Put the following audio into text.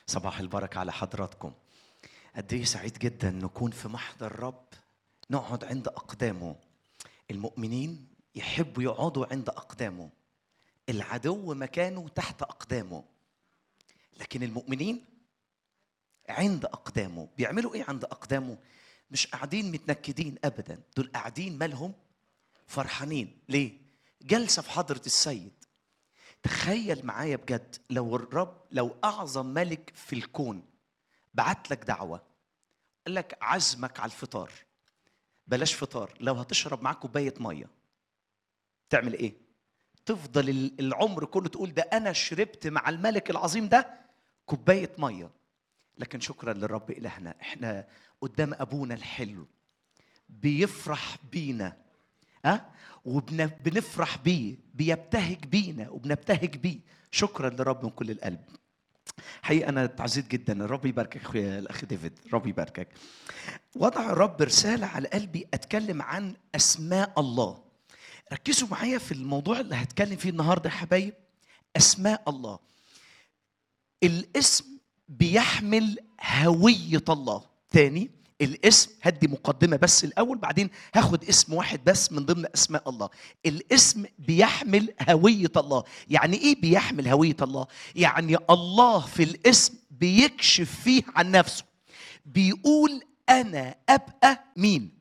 صباح البركة على حضراتكم قد ايه سعيد جدا نكون في محضر الرب نقعد عند أقدامه المؤمنين يحبوا يقعدوا عند أقدامه العدو مكانه تحت أقدامه لكن المؤمنين عند أقدامه بيعملوا إيه عند أقدامه مش قاعدين متنكدين أبدا دول قاعدين مالهم فرحانين ليه جلسة في حضرة السيد تخيل معايا بجد لو الرب لو اعظم ملك في الكون بعت لك دعوه قال لك عزمك على الفطار بلاش فطار لو هتشرب معاك كوبايه ميه تعمل ايه تفضل ال- العمر كله تقول ده انا شربت مع الملك العظيم ده كوبايه ميه لكن شكرا للرب الهنا احنا قدام ابونا الحلو بيفرح بينا ها وبنفرح بيه بيبتهج بينا وبنبتهج بيه شكرا للرب من كل القلب حقيقة أنا تعزيت جدا الرب يباركك أخويا الأخ ديفيد الرب يباركك وضع الرب رسالة على قلبي أتكلم عن أسماء الله ركزوا معايا في الموضوع اللي هتكلم فيه النهاردة يا حبايب أسماء الله الاسم بيحمل هوية الله تاني الاسم هدي مقدمة بس الأول بعدين هاخد اسم واحد بس من ضمن أسماء الله الاسم بيحمل هوية الله يعني إيه بيحمل هوية الله؟ يعني الله في الاسم بيكشف فيه عن نفسه بيقول أنا أبقى مين؟